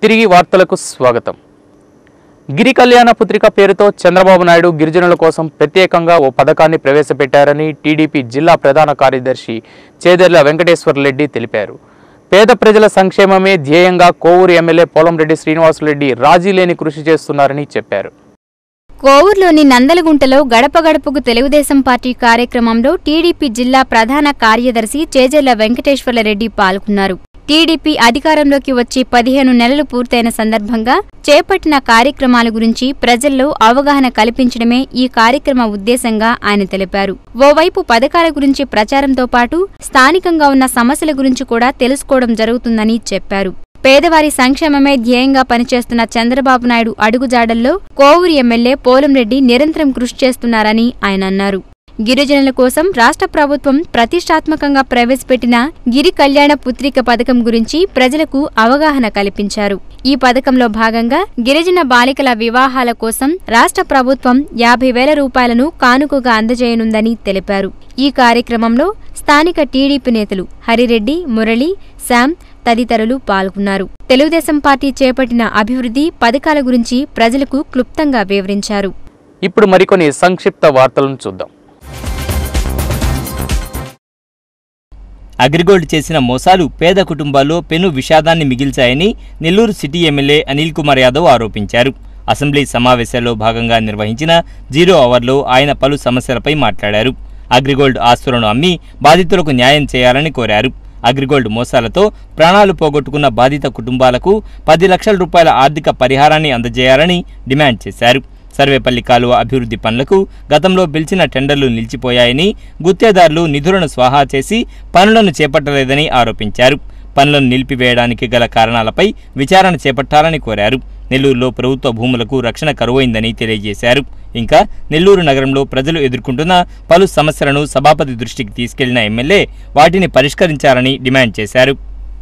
తిరిగి వార్తలకు స్వాగతం గిరి కళ్యాణ పుత్రిక పేరుతో చంద్రబాబు నాయుడు గిరిజనుల కోసం ప్రత్యేకంగా ఓ పథకాన్ని ప్రవేశపెట్టారని టీడీపీ జిల్లా ప్రధాన కార్యదర్శి చేదెర్ల వెంకటేశ్వరరెడ్డి తెలిపారు పేద ప్రజల సంక్షేమమే ధ్యేయంగా కోవూరు ఎమ్మెల్యే పోలంరెడ్డి శ్రీనివాసులరెడ్డి రాజీ లేని కృషి చేస్తున్నారని చెప్పారు కోవూరులోని నందలగుంటలో గడప గడపకు తెలుగుదేశం పార్టీ కార్యక్రమంలో టీడీపీ జిల్లా ప్రధాన కార్యదర్శి చేజర్ల వెంకటేశ్వర్లరెడ్డి పాల్గొన్నారు టీడీపీ అధికారంలోకి వచ్చి పదిహేను నెలలు పూర్తయిన సందర్భంగా చేపట్టిన కార్యక్రమాల గురించి ప్రజల్లో అవగాహన కల్పించడమే ఈ కార్యక్రమ ఉద్దేశంగా ఆయన తెలిపారు ఓవైపు పథకాల గురించి ప్రచారంతో పాటు స్థానికంగా ఉన్న సమస్యల గురించి కూడా తెలుసుకోవడం జరుగుతుందని చెప్పారు పేదవారి సంక్షేమమే ధ్యేయంగా పనిచేస్తున్న చంద్రబాబు నాయుడు అడుగుజాడల్లో కోవూరు ఎమ్మెల్యే పోలంరెడ్డి నిరంతరం కృషి చేస్తున్నారని ఆయన అన్నారు గిరిజనుల కోసం రాష్ట్ర ప్రభుత్వం ప్రతిష్టాత్మకంగా ప్రవేశపెట్టిన గిరి కళ్యాణ పుత్రిక పథకం గురించి ప్రజలకు అవగాహన కల్పించారు ఈ పథకంలో భాగంగా గిరిజన బాలికల వివాహాల కోసం రాష్ట్ర ప్రభుత్వం యాభై వేల రూపాయలను కానుకగా అందజేయనుందని తెలిపారు ఈ కార్యక్రమంలో స్థానిక టీడీపీ నేతలు హరిరెడ్డి మురళి శామ్ తదితరులు పాల్గొన్నారు తెలుగుదేశం పార్టీ చేపట్టిన అభివృద్ధి పథకాల గురించి ప్రజలకు క్లుప్తంగా వివరించారు ఇప్పుడు మరికొన్ని సంక్షిప్త వార్తలను చూద్దాం అగ్రిగోల్డ్ చేసిన మోసాలు పేద కుటుంబాల్లో పెను విషాదాన్ని మిగిల్చాయని నెల్లూరు సిటీ ఎమ్మెల్యే అనిల్ కుమార్ యాదవ్ ఆరోపించారు అసెంబ్లీ సమావేశాల్లో భాగంగా నిర్వహించిన జీరో అవర్లో ఆయన పలు సమస్యలపై మాట్లాడారు అగ్రిగోల్డ్ ఆస్తులను అమ్మి బాధితులకు న్యాయం చేయాలని కోరారు అగ్రిగోల్డ్ మోసాలతో ప్రాణాలు పోగొట్టుకున్న బాధిత కుటుంబాలకు పది లక్షల రూపాయల ఆర్థిక పరిహారాన్ని అందజేయాలని డిమాండ్ చేశారు సర్వేపల్లి కాలువ అభివృద్ధి పనులకు గతంలో పిలిచిన టెండర్లు నిలిచిపోయాయని గుత్తేదారులు నిధులను స్వాహా చేసి పనులను చేపట్టలేదని ఆరోపించారు పనులను నిలిపివేయడానికి గల కారణాలపై విచారణ చేపట్టాలని కోరారు నెల్లూరులో ప్రభుత్వ భూములకు రక్షణ కరువైందని తెలియజేశారు ఇంకా నెల్లూరు నగరంలో ప్రజలు ఎదుర్కొంటున్న పలు సమస్యలను సభాపతి దృష్టికి తీసుకెళ్లిన ఎమ్మెల్యే వాటిని పరిష్కరించాలని డిమాండ్ చేశారు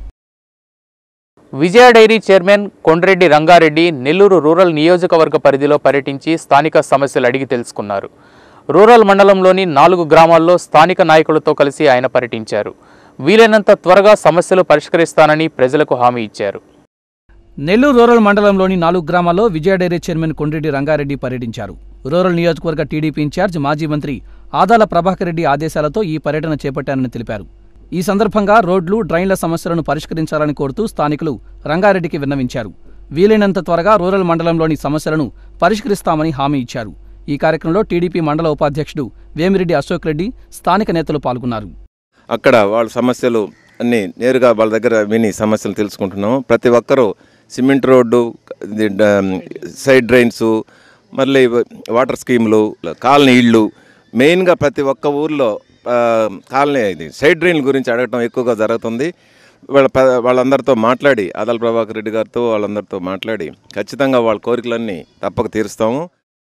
Vijaya dairy chairman Kondreddy Rangareddy Nellore rural నియోజకవర్గ పరిధిలో పర్యటించి స్థానిక సమస్యలు అడిగి తెలుసుకున్నారు రూరల్ మండలంలోని నాలుగు గ్రామాల్లో స్థానిక నాయకులతో కలిసి ఆయన పర్యటించారు వీలైనంత త్వరగా సమస్యలు పరిష్కరిస్తానని ప్రజలకు హామీ ఇచ్చారు నెల్లూరు రూరల్ మండలంలోని నాలుగు గ్రామాల్లో విజయ డైరీ చైర్మన్ కొండ్రెడ్డి రంగారెడ్డి పర్యటించారు రూరల్ నియోజకవర్గ టీడీపీ ఇన్ఛార్జ్ మాజీ మంత్రి ఆదాల ప్రభాకర్ రెడ్డి ఆదేశాలతో ఈ పర్యటన చేపట్టానని తెలిపారు ఈ సందర్భంగా రోడ్లు డ్రైన్ల సమస్యలను పరిష్కరించాలని కోరుతూ స్థానికులు రంగారెడ్డికి విన్నవించారు వీలైనంత త్వరగా రూరల్ మండలంలోని సమస్యలను పరిష్కరిస్తామని హామీ ఇచ్చారు ఈ కార్యక్రమంలో టీడీపీ మండల ఉపాధ్యక్షుడు వేమిరెడ్డి అశోక్ రెడ్డి స్థానిక నేతలు పాల్గొన్నారు అక్కడ వాళ్ళ సమస్యలు అన్నీ నేరుగా వాళ్ళ దగ్గర విని సమస్యలు తెలుసుకుంటున్నాము ప్రతి ఒక్కరూ సిమెంట్ రోడ్డు ఇది డ- సైడ్ డ్రైన్స్ మళ్ళీ వాటర్ స్కీములు కాలనీ ఇళ్ళు మెయిన్గా ప్రతి ఒక్క ఊర్లో ఆ, కాలనీ ఇది సైడ్ డ్రైన్ల గురించి అడగటం ఎక్కువగా జరుగుతుంది వాళ్ళ ప- వాళ్ళందరితో మాట్లాడి ఆదల ప్రభాకర్ రెడ్డి గారితో వాళ్ళందరితో మాట్లాడి ఖచ్చితంగా వాళ్ళ కోరికలన్నీ తప్పక తీరుస్తాము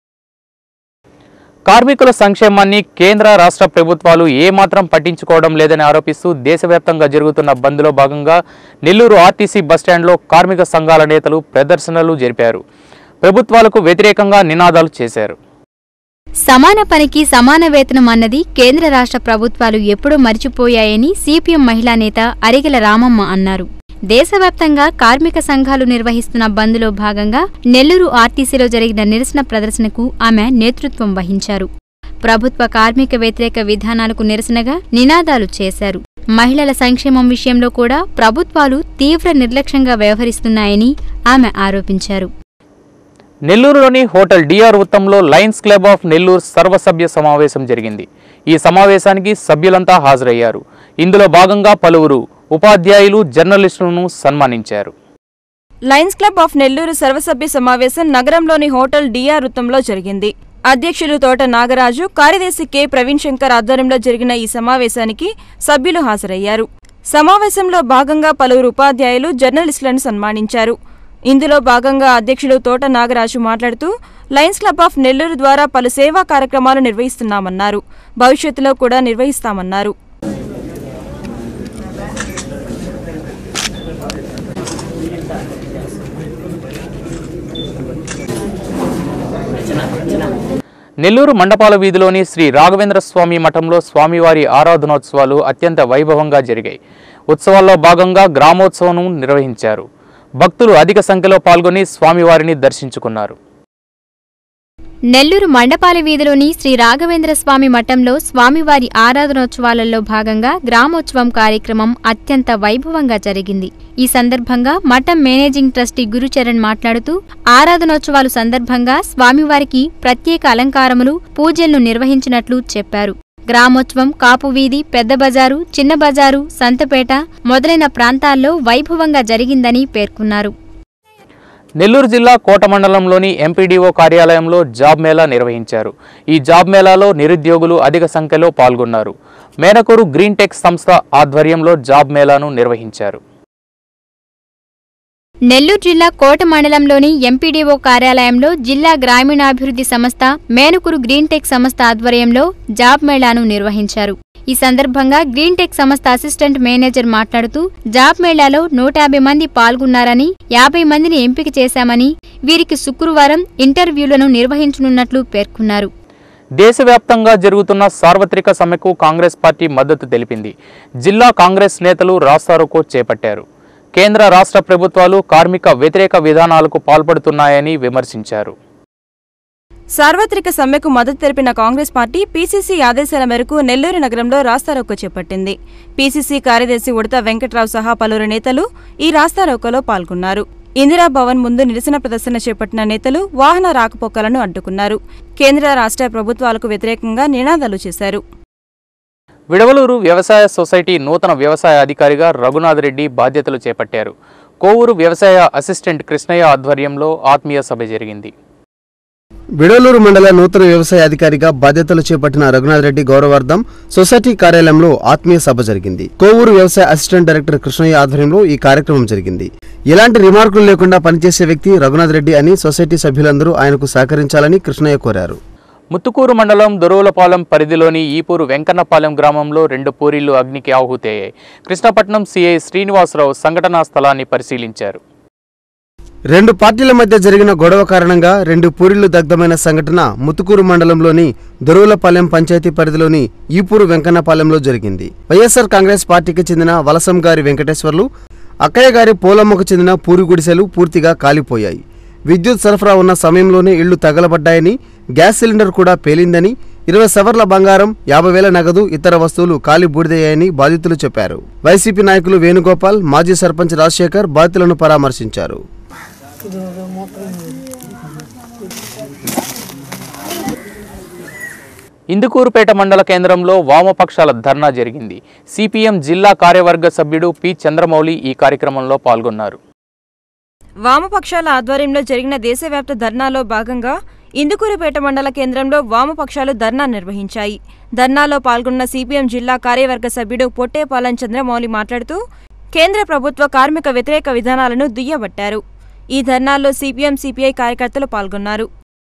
కార్మికుల సంక్షేమాన్ని కేంద్ర రాష్ట్ర ప్రభుత్వాలు ఏమాత్రం పట్టించుకోవడం లేదని ఆరోపిస్తూ దేశవ్యాప్తంగా జరుగుతున్న బంద్లో భాగంగా నెల్లూరు ఆర్టీసీ బస్టాండ్లో కార్మిక సంఘాల నేతలు ప్రదర్శనలు జరిపారు ప్రభుత్వాలకు వ్యతిరేకంగా నినాదాలు చేశారు సమాన పనికి సమాన వేతనం అన్నది కేంద్ర రాష్ట్ర ప్రభుత్వాలు ఎప్పుడూ మరిచిపోయాయని సిపిఎం మహిళా నేత అరిగెల రామమ్మ అన్నారు దేశవ్యాప్తంగా కార్మిక సంఘాలు నిర్వహిస్తున్న బంద్లో భాగంగా నెల్లూరు ఆర్టీసీలో జరిగిన నిరసన ప్రదర్శనకు ఆమె నేతృత్వం వహించారు ప్రభుత్వ కార్మిక వ్యతిరేక విధానాలకు నిరసనగా నినాదాలు చేశారు మహిళల సంక్షేమం విషయంలో కూడా ప్రభుత్వాలు తీవ్ర నిర్లక్ష్యంగా వ్యవహరిస్తున్నాయని ఆమె ఆరోపించారు నెల్లూరులోని హోటల్ డిఆర్ ఉత్తంలో లయన్స్ క్లబ్ ఆఫ్ నెల్లూరు సర్వసభ్య సమావేశం జరిగింది ఈ సమావేశానికి సభ్యులంతా హాజరయ్యారు ఇందులో భాగంగా పలువురు ఉపాధ్యాయులు జర్నలిస్టులను సన్మానించారు లయన్స్ క్లబ్ ఆఫ్ నెల్లూరు సర్వసభ్య సమావేశం నగరంలోని హోటల్ డిఆర్ వృత్తంలో జరిగింది అధ్యక్షులు తోట నాగరాజు కార్యదర్శి కె ప్రవీణ్ శంకర్ ఆధ్వర్యంలో జరిగిన ఈ సమావేశానికి సభ్యులు హాజరయ్యారు సమావేశంలో భాగంగా పలువురు ఉపాధ్యాయులు జర్నలిస్టులను సన్మానించారు ఇందులో భాగంగా అధ్యక్షులు తోట నాగరాజు మాట్లాడుతూ లయన్స్ క్లబ్ ఆఫ్ నెల్లూరు ద్వారా పలు సేవా కార్యక్రమాలు నిర్వహిస్తున్నామన్నారు భవిష్యత్తులో కూడా నిర్వహిస్తామన్నారు నెల్లూరు మండపాల వీధిలోని శ్రీ రాఘవేంద్ర స్వామి మఠంలో స్వామివారి ఆరాధనోత్సవాలు అత్యంత వైభవంగా జరిగాయి ఉత్సవాల్లో భాగంగా గ్రామోత్సవం నిర్వహించారు భక్తులు అధిక సంఖ్యలో పాల్గొని స్వామివారిని దర్శించుకున్నారు నెల్లూరు మండపాల వీధిలోని శ్రీ రాఘవేంద్ర స్వామి మఠంలో స్వామివారి ఆరాధనోత్సవాలలో భాగంగా గ్రామోత్సవం కార్యక్రమం అత్యంత వైభవంగా జరిగింది ఈ సందర్భంగా మఠం మేనేజింగ్ ట్రస్టీ గురుచరణ్ మాట్లాడుతూ ఆరాధనోత్సవాలు సందర్భంగా స్వామివారికి ప్రత్యేక అలంకారములు పూజలను నిర్వహించినట్లు చెప్పారు గ్రామోత్సవం కాపు వీధి పెద్ద బజారు చిన్న బజారు సంతపేట మొదలైన ప్రాంతాల్లో వైభవంగా జరిగిందని పేర్కొన్నారు నెల్లూరు జిల్లా కోట మండలంలోని ఎంపీడీఓ కార్యాలయంలో జాబ్ మేళా నిర్వహించారు ఈ జాబ్ మేళాలో నిరుద్యోగులు అధిక సంఖ్యలో పాల్గొన్నారు మేనకూరు గ్రీన్ టెక్ సంస్థ ఆధ్వర్యంలో జాబ్ మేళాను నిర్వహించారు నెల్లూరు జిల్లా కోట మండలంలోని ఎంపీడీఓ కార్యాలయంలో జిల్లా గ్రామీణాభివృద్ధి సంస్థ మేనుకురు గ్రీన్ టెక్ సంస్థ ఆధ్వర్యంలో జాబ్ మేళాను నిర్వహించారు ఈ సందర్భంగా గ్రీన్ టెక్ సంస్థ అసిస్టెంట్ మేనేజర్ మాట్లాడుతూ జాబ్ మేళాలో నూట యాభై మంది పాల్గొన్నారని యాభై మందిని ఎంపిక చేశామని వీరికి శుక్రవారం ఇంటర్వ్యూలను నిర్వహించనున్నట్లు పేర్కొన్నారు దేశవ్యాప్తంగా జరుగుతున్న సార్వత్రిక సమ్మెకు కాంగ్రెస్ పార్టీ మద్దతు తెలిపింది జిల్లా కాంగ్రెస్ నేతలు రాస్తారోకో చేపట్టారు కేంద్ర రాష్ట్ర ప్రభుత్వాలు కార్మిక వ్యతిరేక విధానాలకు పాల్పడుతున్నాయని విమర్శించారు సార్వత్రిక సమ్మెకు మద్దతు తెలిపిన కాంగ్రెస్ పార్టీ పీసీసీ ఆదేశాల మేరకు నెల్లూరు నగరంలో రాస్తారోకో చేపట్టింది పీసీసీ కార్యదర్శి ఉడత వెంకట్రావు సహా పలువురు నేతలు ఈ రాస్తారోకోలో పాల్గొన్నారు ఇందిరా భవన్ ముందు నిరసన ప్రదర్శన చేపట్టిన నేతలు వాహన రాకపోకలను అడ్డుకున్నారు కేంద్ర రాష్ట్ర ప్రభుత్వాలకు వ్యతిరేకంగా నినాదాలు చేశారు విడవలూరు వ్యవసాయ సొసైటీ నూతన వ్యవసాయ అధికారిగా రఘునాథ్ రెడ్డి బాధ్యతలు చేపట్టారు కోవూరు వ్యవసాయ అసిస్టెంట్ కృష్ణయ్య ఆధ్వర్యంలో ఆత్మీయ సభ జరిగింది విడలూరు మండల నూతన వ్యవసాయ అధికారిగా బాధ్యతలు చేపట్టిన రఘునాథ్ రెడ్డి గౌరవార్థం సొసైటీ కార్యాలయంలో ఆత్మీయ సభ జరిగింది కోవూరు వ్యవసాయ అసిస్టెంట్ డైరెక్టర్ కృష్ణయ్య ఆధ్వర్యంలో ఈ కార్యక్రమం జరిగింది ఎలాంటి రిమార్కులు లేకుండా పనిచేసే వ్యక్తి రఘునాథ్ రెడ్డి అని సొసైటీ సభ్యులందరూ ఆయనకు సహకరించాలని కృష్ణయ్య కోరారు ముత్తుకూరు మండలం దొరువులపాలెం పరిధిలోని ఈపూరు వెంకన్నపాలెం గ్రామంలో రెండు పూరీలు అగ్నికి ఆహుతయ్యాయి కృష్ణపట్నం సిఐ శ్రీనివాసరావు సంఘటనా స్థలాన్ని పరిశీలించారు రెండు పార్టీల మధ్య జరిగిన గొడవ కారణంగా రెండు పూరిళ్లు దగ్ధమైన సంఘటన ముతుకూరు మండలంలోని దొరువులపాలెం పంచాయతీ పరిధిలోని ఈపూరు వెంకన్నపాలెంలో జరిగింది వైఎస్ఆర్ కాంగ్రెస్ పార్టీకి చెందిన వలసం గారి వెంకటేశ్వర్లు అక్కయ్య గారి పోలమ్మకు చెందిన పూరి గుడిసెలు పూర్తిగా కాలిపోయాయి విద్యుత్ సరఫరా ఉన్న సమయంలోనే ఇళ్లు తగలబడ్డాయని గ్యాస్ సిలిండర్ కూడా పేలిందని ఇరవై సవర్ల బంగారం యాభై వేల నగదు ఇతర వస్తువులు కాలి బూడిదయ్యాయని బాధితులు చెప్పారు వైసీపీ నాయకులు వేణుగోపాల్ మాజీ సర్పంచ్ రాజశేఖర్ బాధితులను పరామర్శించారు ఇందుకూరుపేట మండల కేంద్రంలో వామపక్షాల ధర్నా జరిగింది సిపిఎం జిల్లా కార్యవర్గ సభ్యుడు పి చంద్రమౌళి ఈ కార్యక్రమంలో పాల్గొన్నారు వామపక్షాల ఆధ్వర్యంలో జరిగిన దేశవ్యాప్త ధర్నాలో భాగంగా ఇందుకూరుపేట మండల కేంద్రంలో వామపక్షాలు ధర్నా నిర్వహించాయి ధర్నాలో పాల్గొన్న సిపిఎం జిల్లా కార్యవర్గ సభ్యుడు పొట్టేపాలెం చంద్రమౌళి మాట్లాడుతూ కేంద్ర ప్రభుత్వ కార్మిక వ్యతిరేక విధానాలను దుయ్యబట్టారు ఈ ధర్నాల్లో సిపిఎం సిపిఐ కార్యకర్తలు పాల్గొన్నారు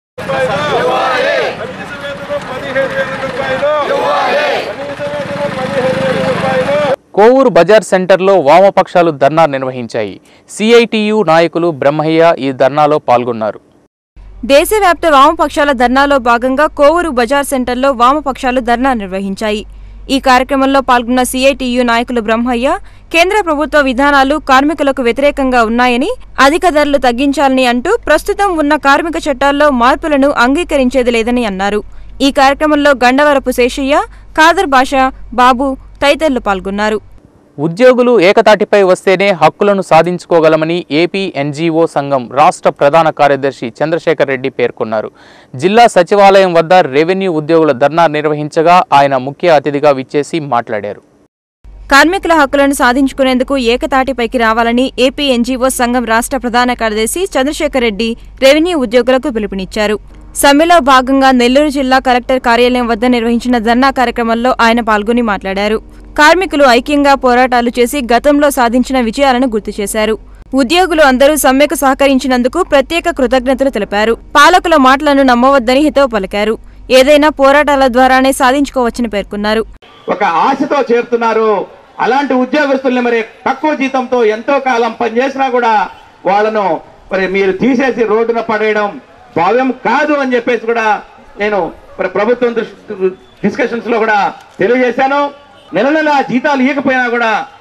కోవూరు బజార్ సెంటర్లో వామపక్షాలు ధర్నా నిర్వహించాయి సిఐటియు నాయకులు బ్రహ్మయ్య ఈ ధర్నాలో పాల్గొన్నారు దేశవ్యాప్త వామపక్షాల ధర్నాలో భాగంగా కోవూరు బజార్ సెంటర్లో వామపక్షాలు ధర్నా నిర్వహించాయి ఈ కార్యక్రమంలో పాల్గొన్న సిఐటియు నాయకులు బ్రహ్మయ్య కేంద్ర ప్రభుత్వ విధానాలు కార్మికులకు వ్యతిరేకంగా ఉన్నాయని అధిక ధరలు తగ్గించాలని అంటూ ప్రస్తుతం ఉన్న కార్మిక చట్టాల్లో మార్పులను అంగీకరించేది లేదని అన్నారు ఈ కార్యక్రమంలో గండవరపు శేషయ్య ఖాదర్ బాషా బాబు తదితరులు పాల్గొన్నారు ఉద్యోగులు ఏకతాటిపై వస్తేనే హక్కులను సాధించుకోగలమని ఏపీ ఎన్జీఓ సంఘం రాష్ట్ర ప్రధాన కార్యదర్శి చంద్రశేఖర్ రెడ్డి పేర్కొన్నారు జిల్లా సచివాలయం వద్ద రెవెన్యూ ఉద్యోగుల ధర్నా నిర్వహించగా ఆయన ముఖ్య అతిథిగా విచ్చేసి మాట్లాడారు కార్మికుల హక్కులను సాధించుకునేందుకు ఏకతాటిపైకి రావాలని ఏపీ ఎన్జీఓ సంఘం రాష్ట్ర ప్రధాన కార్యదర్శి చంద్రశేఖర్ రెడ్డి రెవెన్యూ ఉద్యోగులకు పిలుపునిచ్చారు సమ్మెలో భాగంగా నెల్లూరు జిల్లా కలెక్టర్ కార్యాలయం వద్ద నిర్వహించిన ధర్నా కార్యక్రమంలో ఆయన పాల్గొని మాట్లాడారు కార్మికులు ఐక్యంగా పోరాటాలు చేసి గతంలో సాధించిన విజయాలను గుర్తు చేశారు ఉద్యోగులు అందరూ సమ్మెకు సహకరించినందుకు ప్రత్యేక కృతజ్ఞతలు తెలిపారు పాలకుల మాటలను నమ్మవద్దని హితవు పలికారు ఏదైనా పోరాటాల ద్వారానే సాధించుకోవచ్చని పేర్కొన్నారు ఒక ఆశతో చేరుతున్నారు అలాంటి ఉద్యోగస్తుల్ని మరి తక్కువ జీతంతో ఎంతో కాలం పనిచేసినా కూడా వాళ్ళను మరి మీరు తీసేసి రోడ్డున పడేయడం భావ్యం కాదు అని చెప్పేసి కూడా నేను మరి ప్రభుత్వం డిస్కషన్స్ లో కూడా తెలియజేశాను నెల నెల జీతాలు ఇవ్వకపోయినా కూడా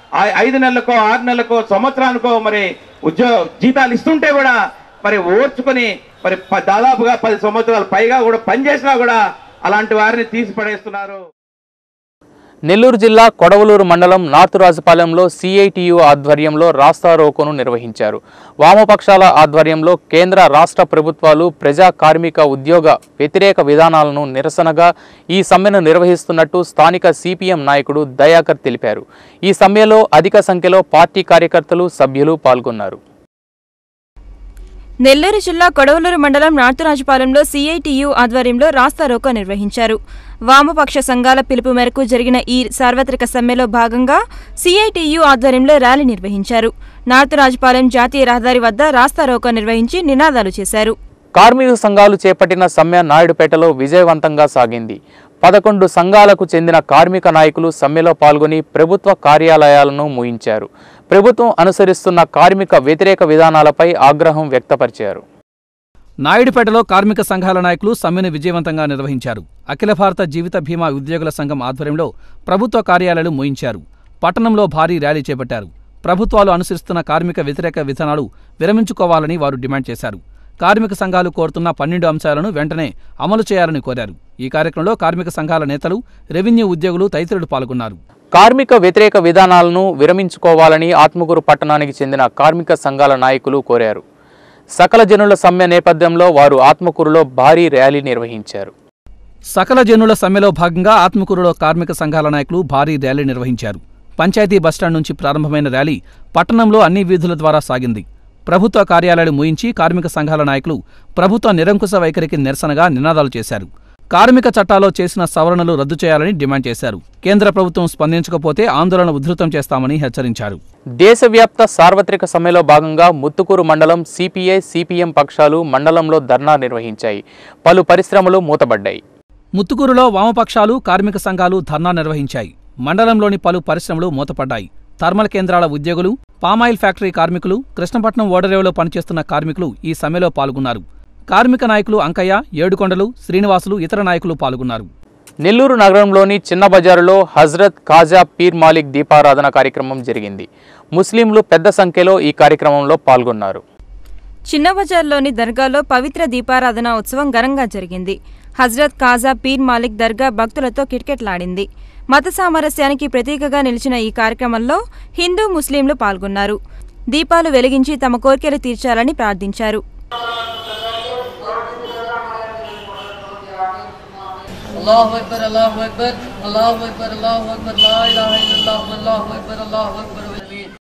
ఆ- ఐదు నెలలకో ఆరు నెలలకో సంవత్సరానికో మరి ఉద్యోగ జీతాలు ఇస్తుంటే కూడా మరి ఓర్చుకొని మరి ప- దాదాపుగా పది సంవత్సరాలు పైగా కూడా పనిచేసినా కూడా అలాంటి వారిని తీసి పడేస్తున్నారు నెల్లూరు జిల్లా కొడవలూరు మండలం నార్త్ రాజపాలెంలో సిఐటియు ఆధ్వర్యంలో రాస్తా రోకోను నిర్వహించారు వామపక్షాల ఆధ్వర్యంలో కేంద్ర రాష్ట్ర ప్రభుత్వాలు ప్రజా కార్మిక ఉద్యోగ వ్యతిరేక విధానాలను నిరసనగా ఈ సమ్మెను నిర్వహిస్తున్నట్టు స్థానిక సిపిఎం నాయకుడు దయాకర్ తెలిపారు ఈ సమ్మెలో అధిక సంఖ్యలో పార్టీ కార్యకర్తలు సభ్యులు పాల్గొన్నారు నెల్లూరు జిల్లా కొడవలూరు మండలం నార్తురాజుపాలెంలో సిఐటియు ఆధ్వర్యంలో రాస్తా రోకో నిర్వహించారు వామపక్ష సంఘాల పిలుపు మేరకు జరిగిన ఈ సార్వత్రిక సమ్మెలో భాగంగా సిఐటియు ఆధ్వర్యంలో ర్యాలీ నిర్వహించారు నార్తురాజుపాలెం జాతీయ రహదారి వద్ద రాస్తా రోకో నిర్వహించి నినాదాలు చేశారు కార్మిక సంఘాలు చేపట్టిన సమ్మె నాయుడుపేటలో విజయవంతంగా సాగింది పదకొండు సంఘాలకు చెందిన కార్మిక నాయకులు సమ్మెలో పాల్గొని ప్రభుత్వ కార్యాలయాలను మూయించారు ప్రభుత్వం అనుసరిస్తున్న కార్మిక వ్యతిరేక విధానాలపై ఆగ్రహం వ్యక్తపరిచారు నాయుడుపేటలో కార్మిక సంఘాల నాయకులు సమ్మెను విజయవంతంగా నిర్వహించారు అఖిల భారత జీవిత బీమా ఉద్యోగుల సంఘం ఆధ్వర్యంలో ప్రభుత్వ కార్యాలయాలు మోయించారు పట్టణంలో భారీ ర్యాలీ చేపట్టారు ప్రభుత్వాలు అనుసరిస్తున్న కార్మిక వ్యతిరేక విధానాలు విరమించుకోవాలని వారు డిమాండ్ చేశారు కార్మిక సంఘాలు కోరుతున్న పన్నెండు అంశాలను వెంటనే అమలు చేయాలని కోరారు ఈ కార్యక్రమంలో కార్మిక సంఘాల నేతలు రెవెన్యూ ఉద్యోగులు తదితరులు పాల్గొన్నారు కార్మిక వ్యతిరేక విధానాలను విరమించుకోవాలని ఆత్మకూరు పట్టణానికి చెందిన కార్మిక సంఘాల నాయకులు కోరారు సకల జనుల సమ్మె నేపథ్యంలో వారు ఆత్మకూరులో భారీ ర్యాలీ నిర్వహించారు సకల జనుల సమ్మెలో భాగంగా ఆత్మకూరులో కార్మిక సంఘాల నాయకులు భారీ ర్యాలీ నిర్వహించారు పంచాయతీ బస్టాండ్ నుంచి ప్రారంభమైన ర్యాలీ పట్టణంలో అన్ని వీధుల ద్వారా సాగింది ప్రభుత్వ కార్యాలయాలు మూయించి కార్మిక సంఘాల నాయకులు ప్రభుత్వ నిరంకుశ వైఖరికి నిరసనగా నినాదాలు చేశారు కార్మిక చట్టాల్లో చేసిన సవరణలు రద్దు చేయాలని డిమాండ్ చేశారు కేంద్ర ప్రభుత్వం స్పందించకపోతే ఆందోళన ఉధృతం చేస్తామని హెచ్చరించారు దేశవ్యాప్త సార్వత్రిక సమ్మెలో భాగంగా ముత్తుకూరు మండలం సిపిఐ సిపిఎం పక్షాలు మండలంలో ధర్నా నిర్వహించాయి పలు పరిశ్రమలు మూతబడ్డాయి ముత్తుకూరులో వామపక్షాలు కార్మిక సంఘాలు ధర్నా నిర్వహించాయి మండలంలోని పలు పరిశ్రమలు మూతపడ్డాయి థర్మల్ కేంద్రాల ఉద్యోగులు పామాయిల్ ఫ్యాక్టరీ కార్మికులు కృష్ణపట్నం ఓడరేవులో పనిచేస్తున్న కార్మికులు ఈ సమ్మెలో పాల్గొన్నారు కార్మిక నాయకులు అంకయ్య ఏడుకొండలు శ్రీనివాసులు ఇతర నాయకులు పాల్గొన్నారు నెల్లూరు నగరంలోని చిన్న బజారులో హజ్రత్ ఖాజా పీర్ మాలిక్ దీపారాధన కార్యక్రమం జరిగింది ముస్లింలు పెద్ద సంఖ్యలో ఈ కార్యక్రమంలో పాల్గొన్నారు చిన్న బజార్లోని దర్గాలో పవిత్ర దీపారాధన ఉత్సవం ఘనంగా జరిగింది హజ్రత్ కాజా పీర్ మాలిక్ దర్గా భక్తులతో కిటకిటలాడింది మత సామరస్యానికి ప్రతీకగా నిలిచిన ఈ కార్యక్రమంలో హిందూ ముస్లింలు పాల్గొన్నారు దీపాలు వెలిగించి తమ కోరికలు తీర్చాలని ప్రార్థించారు الله أكبر الله أكبر الله أكبر الله أكبر لا إله إلا الله والله أكبر الله أكبر